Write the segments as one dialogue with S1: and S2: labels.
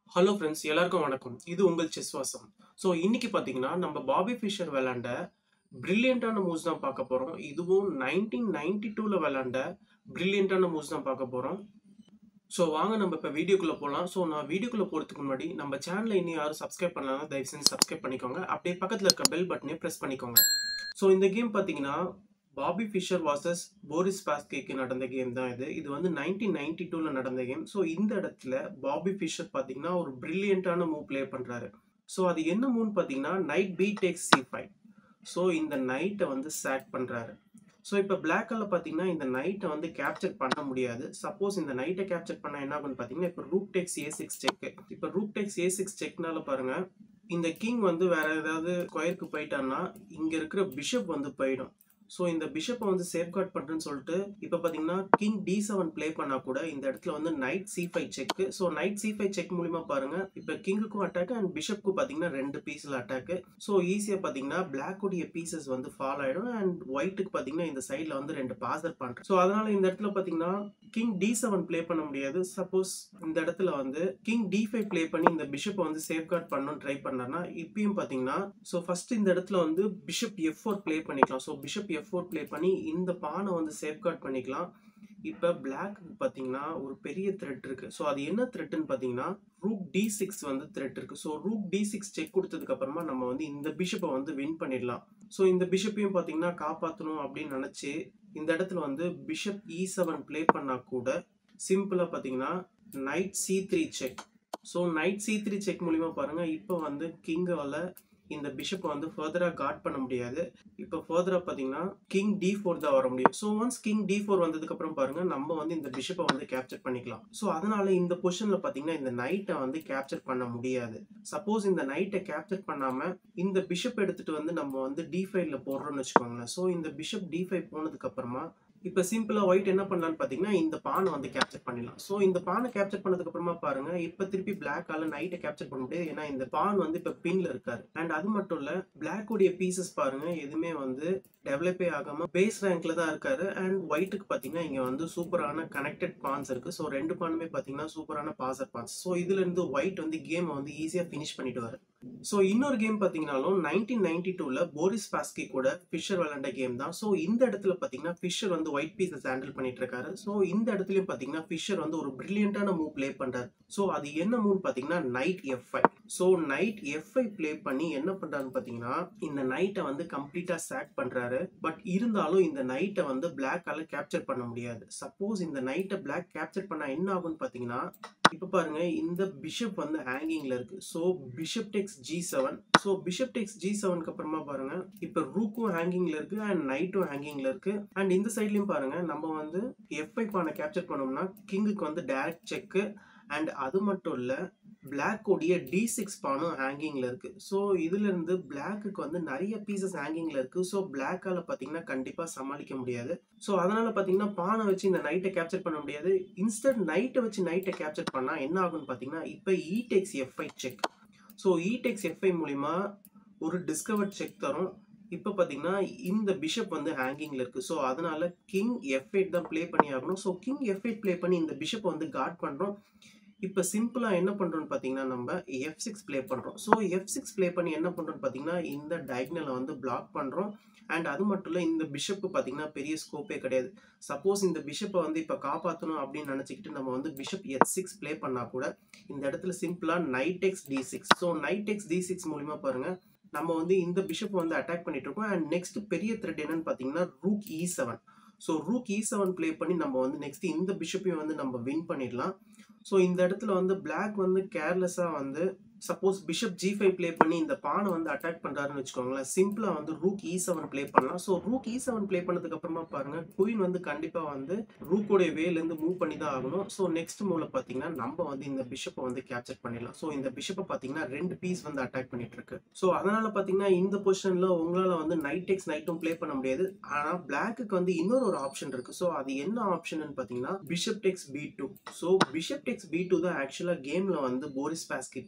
S1: hello friends எல்லாருக்கும் வணக்கம் இது உங்கள் செஸ் வாசம் ஸோ இன்னைக்கு பார்த்தீங்கன்னா நம்ம பாபி ஃபிஷர் விளாண்ட பிரில்லியண்டான மூவ்ஸ் தான் பார்க்க போகிறோம் இதுவும் நைன்டீன் நைன்டி டூவில் விளாண்ட பிரில்லியண்டான மூவ்ஸ் தான் பார்க்க போகிறோம் ஸோ வாங்க நம்ம இப்போ வீடியோக்குள்ளே போகலாம் ஸோ நான் வீடியோக்குள்ளே போகிறதுக்கு முன்னாடி நம்ம சேனலை இன்னும் யாரும் சப்ஸ்கிரைப் பண்ணலாம் தயவு செஞ்சு சப்ஸ்கிரைப் பண்ணிக்கோங்க அப்படியே பக்கத்தில் இருக்க பெல் பட்டனே ப்ரெஸ் பண்ணிக்கோங்க ஸோ இந்த கேம் பார்த்தீங்கன்னா பாபி ஃபிஷர் வாசஸ் போரிஸ் பாஸ்கேக்கு நடந்த கேம் தான் இது இது வந்து நைன்டீன் நைன்டி டூவில் நடந்த கேம் ஸோ இந்த இடத்துல பாபி ஃபிஷர் பார்த்தீங்கன்னா ஒரு பிரில்லியண்டான மூவ் ப்ளே பண்ணுறாரு ஸோ அது என்ன மூவ்னு பார்த்தீங்கன்னா knight B takes C five so இந்த நைட்டை வந்து சேக் பண்ணுறாரு ஸோ இப்போ பிளாக் கலர் பார்த்தீங்கன்னா இந்த நைட்டை வந்து கேப்சர் பண்ண முடியாது சப்போஸ் இந்த நைட்டை கேப்சர் பண்ண என்ன ஆகும்னு பார்த்தீங்கன்னா இப்போ rook takes A six check இப்போ ரூப் டெக்ஸ் ஏ சிக்ஸ் செக்னால பாருங்க இந்த கிங் வந்து வேற ஏதாவது ஸ்கொயருக்கு போயிட்டான்னா இங்க இருக்கிற பிஷப் வந்து போயிடும் ஸோ இந்த பிஷப்பை வந்து சேஃப்கார்ட் பண்ணுறேன்னு சொல்லிட்டு இப்போ பார்த்தீங்கன்னா கிங் டி செவன் ப்ளே பண்ணால் கூட இந்த இடத்துல வந்து knight C five check so knight C five check மூலிமா பாருங்க இப்போ கிங்குக்கும் அட்டாக் அண்ட் பிஷப்க்கும் பார்த்தீங்கன்னா ரெண்டு பீஸில் அட்டாக்கு ஸோ ஈஸியாக பார்த்தீங்கன்னா பிளாக்குடைய பீசஸ் வந்து ஃபால் ஆகிடும் அண்ட் ஒயிட்டுக்கு பார்த்தீங்கன்னா இந்த சைடில் வந்து ரெண்டு பாசர் பண்ணுறேன் ஸோ அதனால இந்த இடத்துல பார்த்தீங்கன்னா கிங் டி செவன் ப்ளே பண்ண முடியாது சப்போஸ் இந்த இடத்துல வந்து கிங் டி ஃபைவ் ப்ளே பண்ணி இந்த பிஷப்பை வந்து சேஃப்கார்ட் பண்ணணும்னு ட்ரை பண்ணார்னா இப்பயும் பார்த்தீங்கன்னா ஸோ ஃபர்ஸ்ட் இந்த இடத்துல வந்து பிஷப் எஃப் ஃபோர் ப்ளே பண்ணிக்கலாம் so bishop F four play பண்ணி இந்த பானை வந்து சேஃப்கார்ட் பண்ணிக்கலாம் இப்போ பிளாக் பார்த்தீங்கன்னா ஒரு பெரிய த்ரெட் இருக்கு ஸோ அது என்ன த்ரெட்னு பார்த்தீங்கன்னா ரூக் டி சிக்ஸ் வந்து த்ரெட் இருக்கு so rook D six check கொடுத்ததுக்கு அப்புறமா நம்ம வந்து இந்த பிஷப்பை வந்து வின் பண்ணிடலாம் ஸோ இந்த பிஷப்பையும் பார்த்தீங்கன்னா காப்பாற்றணும் அப்படின்னு நினச்சி இந்த இடத்துல வந்து பிஷப் இ செவன் ப்ளே பண்ணால் கூட சிம்பிளாக பார்த்தீங்கன்னா knight C three check so knight C three check மூலிமா பாருங்கள் இப்போ வந்து கிங்கால் இந்த பிஷப்பை வந்து ஃபர்தராக காட் பண்ண முடியாது இப்போ ஃபர்தராக பார்த்தீங்கன்னா கிங் டி ஃபோர் தான் வர முடியும் so once king D four வந்ததுக்கப்புறம் பாருங்க நம்ம வந்து இந்த பிஷப்பை வந்து கேப்சர் பண்ணிக்கலாம் ஸோ அதனால இந்த பொசிஷனில் பார்த்தீங்கன்னா இந்த நைட்டை வந்து கேப்சர் பண்ண முடியாது சப்போஸ் இந்த நைட்டை கேப்சர் பண்ணாமல் இந்த பிஷப் எடுத்துட்டு வந்து நம்ம வந்து டி ஃபைவ்ல போடுறோம்னு வச்சுக்கோங்களேன் ஸோ இந்த பிஷப் டி ஃபைவ் போனதுக்கப்புறமா இப்போ சிம்பிளாக ஒயிட் என்ன பண்ணலான்னு பார்த்தீங்கன்னா இந்த பானை வந்து கேப்சர் பண்ணிடலாம் ஸோ இந்த பானை கேப்சர் பண்ணதுக்கு அப்புறமா பாருங்க இப்போ திருப்பி பிளாக்கால நைட்டை கேப்சர் பண்ண முடியாது ஏன்னா இந்த பான் வந்து இப்போ பின்ல இருக்காரு அண்ட் அது மட்டும் இல்ல பிளாக் உடைய பீசஸ் பாருங்க எதுவுமே வந்து டெவலப்பே ஆகாம பேஸ் ரேங்க்ல தான் இருக்காரு அண்ட் ஒயிட்டுக்கு பாத்தீங்கன்னா இங்க வந்து சூப்பரான கனெக்டட் பான்ஸ் இருக்கு ஸோ ரெண்டு பானுமே பாத்தீங்கன்னா சூப்பரான பாசர் பான்ஸ் ஸோ இதுல இருந்து ஒயிட் வந்து கேமை வந்து ஈஸியா ஃபினிஷ் பண்ணிட்டு வர ஸோ இன்னொரு கேம் பார்த்தீங்கனாலும் நைன்டீன் நைன்டி டூவில் போரிஸ் பாஸ்கி கூட ஃபிஷர் விளாண்ட கேம் தான் ஸோ இந்த இடத்துல பார்த்தீங்கன்னா ஃபிஷர் வந்து ஒயிட் பீசஸ் ஹேண்டில் பண்ணிட்டு இருக்காரு ஸோ இந்த இடத்துலையும் பார்த்தீங்கன்னா ஃபிஷர் வந்து ஒரு பிரில்லியண்டான மூவ் ப்ளே பண்ணுறாரு ஸோ அது என்ன மூவ் பார்த்தீங்கன்னா knight F I so knight F I play பண்ணி என்ன பண்ணுறாருன்னு பார்த்தீங்கன்னா இந்த நைட்டை வந்து கம்ப்ளீட்டாக சேக் பண்ணுறாரு பட் இருந்தாலும் இந்த நைட்டை வந்து பிளாக்கால கேப்சர் பண்ண முடியாது சப்போஸ் இந்த நைட்டை பிளாக் கேப்சர் பண்ணால் என்ன ஆகும்னு பார்த்தீங்கன்னா இப்போ பாருங்க இந்த பிஷப் வந்து ஹேங்கிங்ல இருக்கு so bishop takes G seven so bishop takes G செவனுக்கு அப்புறமா பாருங்க இப்போ ரூக்கும் ஹேங்கிங்ல இருக்கு அண்ட் நைட்டும் ஹேங்கிங்ல இருக்கு அண்ட் இந்த சைட்லயும் பாருங்க நம்ம வந்து எஃப்ஐ பானை கேப்சர் பண்ணோம்னா கிங்குக்கு வந்து டைரக்ட் செக்கு அண்ட் அது மட்டும் இல்லை பிளாக் உடைய டி சிக்ஸ் பானும் ஹேங்கிங்ல இருக்கு ஸோ இதுல இருந்து பிளாக்குக்கு வந்து நிறைய பீசஸ் ஹேங்கிங்ல இருக்கு ஸோ பிளாக்கால பாத்தீங்கன்னா கண்டிப்பா சமாளிக்க முடியாது ஸோ அதனால பாத்தீங்கன்னா பானை வச்சு இந்த நைட்டை கேப்சர் பண்ண முடியாது இன்ஸ்டன்ட் நைட்டை வச்சு நைட்டை கேப்சர் பண்ணா என்ன ஆகும்னு பாத்தீங்கன்னா இப்போ E takes F I check so E takes F I மூலிமா ஒரு டிஸ்கவர்ட் செக் தரும் இப்போ பார்த்தீங்கன்னா இந்த பிஷப் வந்து ஹேங்கிங்கில் இருக்குது ஸோ அதனால கிங் எஃப் எயிட் தான் ப்ளே பண்ணி ஆகணும் so king F eight play பண்ணி இந்த பிஷப்பை வந்து கார்ட் பண்ணுறோம் இப்போ சிம்பிளாக என்ன பண்ணுறோம்னு பார்த்தீங்கன்னா நம்ம எஃப் சிக்ஸ் ப்ளே பண்ணுறோம் ஸோ எஃப் சிக்ஸ் ப்ளே பண்ணி என்ன பண்ணுறோம்னு பார்த்தீங்கன்னா இந்த டயக்னலை வந்து பிளாக் பண்ணுறோம் அண்ட் அது மட்டும் இல்லை இந்த பிஷப்பு பார்த்தீங்கன்னா பெரிய ஸ்கோப்பே கிடையாது சப்போஸ் இந்த பிஷப்பை வந்து இப்போ காப்பாற்றணும் அப்படின்னு நினச்சிக்கிட்டு நம்ம வந்து பிஷப் எச் சிக்ஸ் ப்ளே பண்ணால் கூட இந்த இடத்துல சிம்பிளாக knight X D six so knight X D six மூலிமா பாருங்கள் நம்ம வந்து இந்த பிஷப் வந்து அட்டாக் பண்ணிட்டு இருக்கோம் அண்ட் நெக்ஸ்ட் பெரிய த்ரெட் என்னன்னு பார்த்தீங்கன்னா rook E seven so rook E seven play பண்ணி நம்ம வந்து நெக்ஸ்ட் இந்த பிஷப்பையும் வந்து நம்ம வின் பண்ணிடலாம் ஸோ இந்த இடத்துல வந்து பிளாக் வந்து கேர்லெஸ்ஸாக வந்து suppose bishop G five play பண்ணி இந்த பானை வந்து அட்டாக் பண்ணுறாருன்னு வச்சுக்கோங்களேன் சிம்பிளாக வந்து ரூக் இ செவன் ப்ளே பண்ணலாம் so rook E seven play பண்ணதுக்கு அப்புறமா பாருங்க குயின் வந்து கண்டிப்பாக வந்து ரூக்கோடைய வேலேருந்து மூவ் பண்ணி தான் ஆகணும் ஸோ நெக்ஸ்ட் மூவ்ல பார்த்தீங்கன்னா நம்ம வந்து இந்த பிஷப்பை வந்து கேப்சர் பண்ணிடலாம் ஸோ இந்த பிஷப்பை பார்த்தீங்கன்னா ரெண்டு பீஸ் வந்து அட்டாக் பண்ணிட்டு இருக்கு ஸோ அதனால பார்த்தீங்கன்னா இந்த பொசிஷனில் உங்களால் வந்து நைட் எக்ஸ் நைட்டும் ப்ளே பண்ண முடியாது ஆனால் பிளாக்குக்கு வந்து இன்னொரு ஒரு ஆப்ஷன் இருக்கு ஸோ அது என்ன ஆப்ஷன் பார்த்தீங்கன்னா bishop takes B two so bishop takes B two தான் ஆக்சுவலாக கேமில் வந்து போரிஸ் பாஸ்கி ப்ளே பண்ண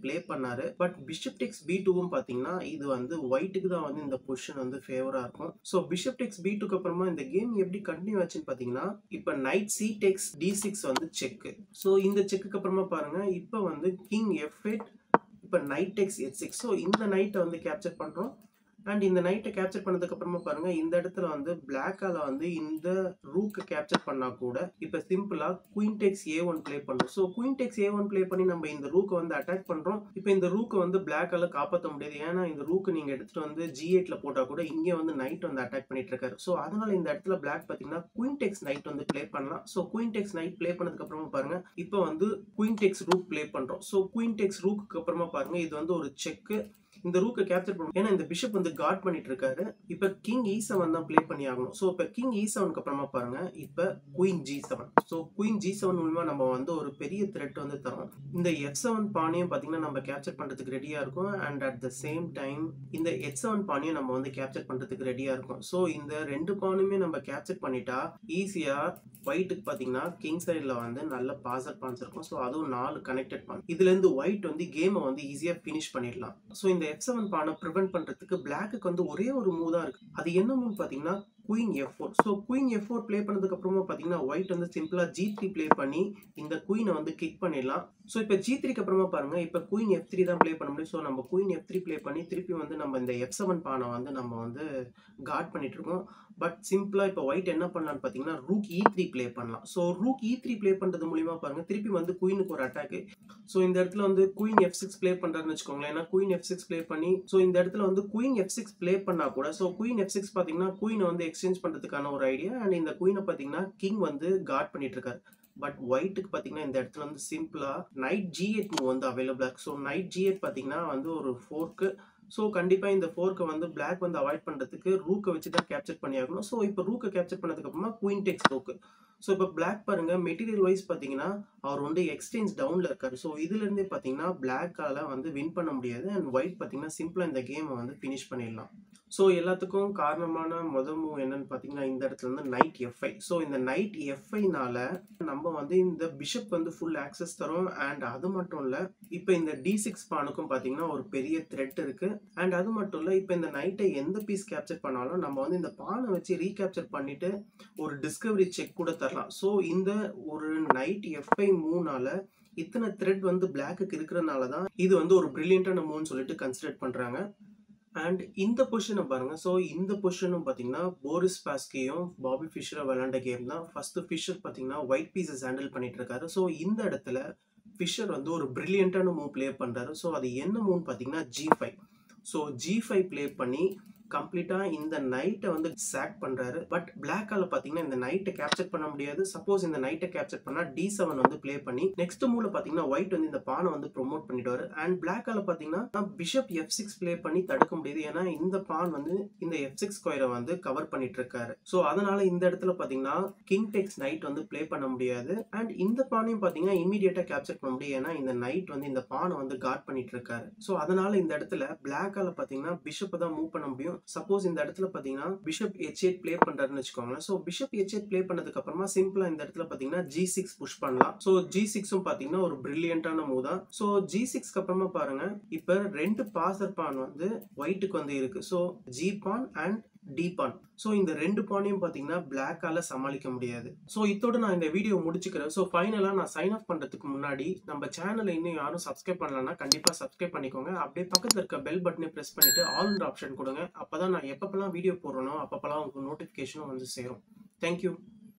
S1: பண்ணாரு பட் பிஷப் டெக்ஸ் பி டூவும் பார்த்தீங்கன்னா இது வந்து ஒயிட்டுக்கு தான் வந்து இந்த பொசிஷன் வந்து ஃபேவரா இருக்கும் ஸோ பிஷப் டெக்ஸ் பி டூக்கு அப்புறமா இந்த கேம் எப்படி கண்டினியூ ஆச்சுன்னு பார்த்தீங்கன்னா இப்போ knight C takes D six வந்து செக்கு ஸோ இந்த செக்குக்கு அப்புறமா பாருங்க இப்போ வந்து கிங் எஃப் எயிட் இப்போ knight takes H six so இந்த நைட்டை வந்து கேப்சர் பண்ணுறோம் அண்ட் இந்த நைட்டை கேப்சர் பண்ணதுக்கு அப்புறமா பாருங்க இந்த இடத்துல வந்து பிளாக்கால வந்து இந்த ரூக்கு கேப்சர் பண்ணா கூட இப்போ சிம்பிளா queen takes A one play பண்றோம் so queen takes A one play பண்ணி நம்ம இந்த ரூக்கை வந்து அட்டாக் பண்றோம் இப்போ இந்த ரூக்கை வந்து பிளாக்கால காப்பாற்ற முடியாது ஏன்னா இந்த ரூக்கு நீங்க எடுத்துட்டு வந்து ஜி எயிட்ல போட்டா கூட இங்கே வந்து நைட் வந்து அட்டாக் பண்ணிட்டு இருக்காரு ஸோ அதனால இந்த இடத்துல பிளாக் பாத்தீங்கன்னா குயின் டெக்ஸ் நைட் வந்து பிளே பண்ணலாம் so queen takes knight play பண்ணதுக்கு அப்புறமா பாருங்க இப்போ வந்து குயின் டெக்ஸ் ரூக் பிளே பண்றோம் ஸோ குயின் டெக்ஸ் ரூக்கு அப்புறமா பாருங்க இது வந்து ஒரு செக்கு இந்த ரூக்கை கேப்சர் பண்ணும் ஏன்னா இந்த பிஷப் வந்து கார்ட் பண்ணிட்டு இருக்காரு இப்ப கிங் இ செவன் தான் ப்ளே பண்ணி ஆகணும் ஸோ இப்ப கிங் இ செவனுக்கு அப்புறமா பாருங்க இப்ப queen G seven so queen G seven மூலமா நம்ம வந்து ஒரு பெரிய த்ரெட் வந்து தரோம் இந்த எஃப் செவன் பானையும் பாத்தீங்கன்னா நம்ம கேப்சர் பண்றதுக்கு ரெடியா இருக்கும் and at the same time இந்த எச் செவன் பானையும் நம்ம வந்து கேப்சர் பண்றதுக்கு ரெடியா இருக்கும் ஸோ இந்த ரெண்டு பானுமே நம்ம கேப்சர் பண்ணிட்டா ஈஸியா ஒயிட்டுக்கு பாத்தீங்கன்னா கிங் சைடில் வந்து நல்ல பாசர் பான்ஸ் இருக்கும் ஸோ அதுவும் நாலு கனெக்டட் பான் இதுல இருந்து ஒயிட் வந்து கேமை வந்து ஈஸியா ஃபினிஷ் பண்ணிடலாம் ஸோ இந்த எஃப் செவன் பானை ப்ரிவென்ட் பண்றதுக்கு பிளாக்கு வந்து ஒரே ஒரு மூவ் தான் இருக்கு அது என்ன மூவ் பாத்தீங்கன்னா queen F four so queen F four play பண்ணதுக்கு அப்புறமா பார்த்தீங்கன்னா ஒயிட் வந்து சிம்பிளா ஜி த்ரீ ப்ளே பண்ணி இந்த குயினை வந்து கிக் பண்ணிடலாம் ஸோ இப்போ ஜி த்ரீக்கு அப்புறமா பாருங்க இப்போ குயின் எஃப் த்ரீ தான் ப்ளே பண்ண முடியும் ஸோ நம்ம குயின் எஃப் த்ரீ ப்ளே பண்ணி திருப்பி வந்து நம்ம இந்த எஃப் செவன் பானை வந்து நம்ம வந்து கார்ட் பண்ணிட்டு இருக்கோம் பட் சிம்பிளா இப்போ ஒயிட் என்ன பண்ணலாம்னு பார்த்தீங்கன்னா ரூக் இ த்ரீ ப்ளே பண்ணலாம் so rook e three play பண்ணுறது மூலியமா பாருங்க திருப்பி வந்து குயினுக்கு ஒரு அட்டாக்கு ஸோ இந்த இடத்துல வந்து குயின் எஃப் சிக்ஸ் ப்ளே பண்ணுறாருன்னு வச்சுக்கோங்களேன் ஏன்னா குயின் எஃப் சிக்ஸ் ப்ளே பண்ணி ஸோ இந்த இடத்துல வந்து குயின் எஃப் சிக்ஸ் ப்ளே பண்ணா கூட ஸோ குயின் எஃப் சிக்ஸ் பார்த்தீங்கன்னா குயினை வந்து எக்ஸ்சேஞ்ச் பண்ணுறதுக்கான ஒரு ஐடியா அண்ட் இந்த குயினை பார்த்தீங்கன்னா கிங் வந்து கார்ட் பண்ணிட்டு இருக்காரு பட் ஒயிட்டுக்கு பார்த்தீங்கன்னா இந்த இடத்துல வந்து சிம்பிளா நைட் ஜி எட் மூவ் வந்து அவைலபிளாக இருக்கு ஸோ நைட் ஜி எட் பார்த்தீங்கன்னா வந்து ஒரு ஃபோர்க்கு ஸோ கண்டிப்பாக இந்த ஃபோர்க்கை வந்து பிளாக் வந்து அவாய்ட் பண்ணுறதுக்கு ரூக்கை வச்சு தான் கேப்சர் பண்ணி ஆகணும் ஸோ இப்போ ரூக்கை கேப்சர் பண்ணதுக்கு அப்புறமா குயின் டெக்ஸ் ரூக்கு ஸோ இப்போ பிளாக் பாருங்க மெட்டீரியல் வைஸ் பார்த்தீங்கன்னா அவர் வந்து எக்ஸ்சேஞ்ச் டவுனில் இருக்காரு ஸோ இதுலேருந்தே பார்த்தீங்கன்னா பிளாக்கால வந்து வின் பண்ண முடியாது அண்ட் ஒயிட் பார்த்தீங்கன்னா சிம்பிளாக இந்த கேமை வந்து ஃபினிஷ் பண்ணிடலாம் ஸோ எல்லாத்துக்கும் காரணமான முத மூவ் என்னன்னு பார்த்தீங்கன்னா இந்த இடத்துல வந்து நைட் எஃப்ஐ ஸோ இந்த நைட் எஃப்ஐனால நம்ம வந்து இந்த பிஷப் வந்து ஃபுல் ஆக்சஸ் தரோம் அண்ட் அது மட்டும் இல்லை இப்போ இந்த டி சிக்ஸ் பானுக்கும் பார்த்தீங்கன்னா ஒரு பெரிய த்ரெட் இருக்கு அண்ட் அது மட்டும் இல்லை இப்போ இந்த நைட்டை எந்த பீஸ் கேப்சர் பண்ணாலும் நம்ம வந்து இந்த பானை வச்சு ரீகேப்சர் பண்ணிட்டு ஒரு டிஸ்கவரி செக் கூட தரலாம் ஸோ இந்த ஒரு நைட் எஃப்ஐ மூணால இத்தனை த்ரெட் வந்து பிளாக்குக்கு இருக்கிறனால தான் இது வந்து ஒரு பிரில்லியண்டான மூவ்னு சொல்லிட்டு கன்சிடர் பண்றாங்க அண்ட் இந்த பொசிஷனை பாருங்க ஸோ இந்த பொசிஷனும் பார்த்தீங்கன்னா போரிஸ் பாஸ்கியும் பாபி ஃபிஷரும் விளையாண்ட கேம் தான் ஃபர்ஸ்ட் ஃபிஷர் பார்த்தீங்கன்னா ஒயிட் பீசஸ் ஹேண்டில் பண்ணிட்டு இருக்காரு ஸோ இந்த இடத்துல ஃபிஷர் வந்து ஒரு பிரில்லியண்டான மூவ் ப்ளே பண்றாரு ஸோ அது என்ன மூவ் பார்த்தீங்கன்னா G five so G five play பண்ணி கம்ப்ளீட்டா இந்த நைட்டை வந்து சாக் பண்றாரு பட் பிளாக்கால பாத்தீங்கன்னா இந்த நைட்டை கேப்சர் பண்ண முடியாது சப்போஸ் இந்த நைட்டை கேப்சர் பண்ணா டி செவன் வந்து ப்ளே பண்ணி நெக்ஸ்ட் மூவ்ல பாத்தீங்கன்னா ஒயிட் வந்து இந்த பானை வந்து ப்ரொமோட் பண்ணிடுவாரு அண்ட் பிளாக்கால பாத்தீங்கன்னா பிஷப் எஃப் சிக்ஸ் ப்ளே பண்ணி தடுக்க முடியாது ஏன்னா இந்த பான் வந்து இந்த எஃப் சிக்ஸ் ஸ்கொயரை வந்து கவர் பண்ணிட்டு இருக்காரு ஸோ அதனால இந்த இடத்துல பாத்தீங்கன்னா கிங் டெக்ஸ் நைட் வந்து ப்ளே பண்ண முடியாது அண்ட் இந்த பானையும் பாத்தீங்கன்னா இமீடியட்டா கேப்சர் பண்ண முடியும் ஏன்னா இந்த நைட் வந்து இந்த பானை வந்து கார்ட் பண்ணிட்டு இருக்காரு ஸோ அதனால இந்த இடத்துல பிளாக்கால பாத்தீங்கன்னா பிஷப் தான் மூவ் பண்ண முடியும் சப்போஸ் இந்த இடத்துல பாத்தீங்கன்னா பிஷப் எச் எயிட் ப்ளே பண்றாருன்னு வச்சுக்கோங்களேன் so bishop H eight play பண்ணதுக்கு அப்புறமா சிம்பிளா இந்த இடத்துல பாத்தீங்கன்னா ஜி சிக்ஸ் புஷ் பண்ணலாம் ஸோ ஜி சிக்ஸும் பாத்தீங்கன்னா ஒரு பிரில்லியண்டான மூவ் தான் ஸோ ஜி சிக்ஸ்க்கு அப்புறமா பாருங்க இப்ப ரெண்டு பாசர் பான் வந்து ஒயிட்டுக்கு வந்து இருக்கு so G pan and D pan so இந்த ரெண்டு பானையும் பார்த்தீங்கன்னா பிளாக்கால சமாளிக்க முடியாது ஸோ இதோட நான் இந்த வீடியோ முடிச்சுக்கிறேன் ஸோ ஃபைனலாக நான் சைன் ஆஃப் பண்ணுறதுக்கு முன்னாடி நம்ம சேனலை இன்னும் யாரும் சப்ஸ்கிரைப் பண்ணலன்னா கண்டிப்பாக சப்ஸ்கிரைப் பண்ணிக்கோங்க அப்படியே பக்கத்தில் இருக்க பெல் பட்டனை ப்ரெஸ் பண்ணிட்டு ஆல் ஆப்ஷன் கொடுங்க அப்போ தான் நான் எப்பப்பெல்லாம் வீடியோ போடுறனோ அப்பப்பெல்லாம் உங்களுக்கு நோட்டிஃபிகேஷனும் வந்து சேரும் தேங்க்யூ